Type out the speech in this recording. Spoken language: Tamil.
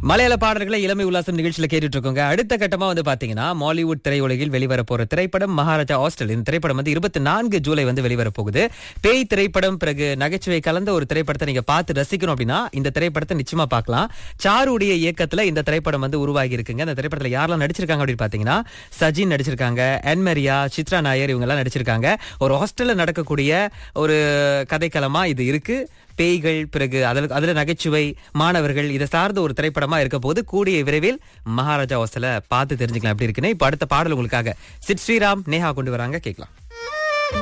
மலையாள பாடல்களை இளமை உல்லாசம் நிகழ்ச்சியில கேட்டுட்டு இருக்கோங்க அடுத்த கட்டமா வந்து பாத்தீங்கன்னா மாலிவுட் திரையுலகில் வெளிவர போற திரைப்படம் மகாராஜா ஹாஸ்டல் இந்த திரைப்படம் வந்து இருபத்தி நான்கு ஜூலை வந்து வெளிவர போகுது பேய் திரைப்படம் பிறகு நகைச்சுவை கலந்த ஒரு திரைப்படத்தை நீங்க பார்த்து ரசிக்கணும் அப்படின்னா இந்த திரைப்படத்தை நிச்சயமா பார்க்கலாம் சாருடைய இயக்கத்துல இந்த திரைப்படம் வந்து உருவாகி இருக்குங்க இந்த திரைப்படத்துல யாரெல்லாம் நடிச்சிருக்காங்க அப்படின்னு பாத்தீங்கன்னா சஜின் நடிச்சிருக்காங்க என்மரியா சித்ரா நாயர் இவங்க எல்லாம் நடிச்சிருக்காங்க ஒரு ஹாஸ்டல்ல நடக்கக்கூடிய ஒரு கதைக்களமா இது இருக்கு பேய்கள் பிறகு அதில் அதுல நகைச்சுவை மாணவர்கள் இதை சார்ந்த ஒரு திரைப்படமா இருக்க போது கூடிய விரைவில் மகாராஜா ஹாஸ்டல பார்த்து தெரிஞ்சுக்கலாம் எப்படி இருக்குன்னு இப்ப அடுத்த பாடல் உங்களுக்காக சிட் ஸ்ரீராம் நேஹா கொண்டு வராங்க கேட்கலாம்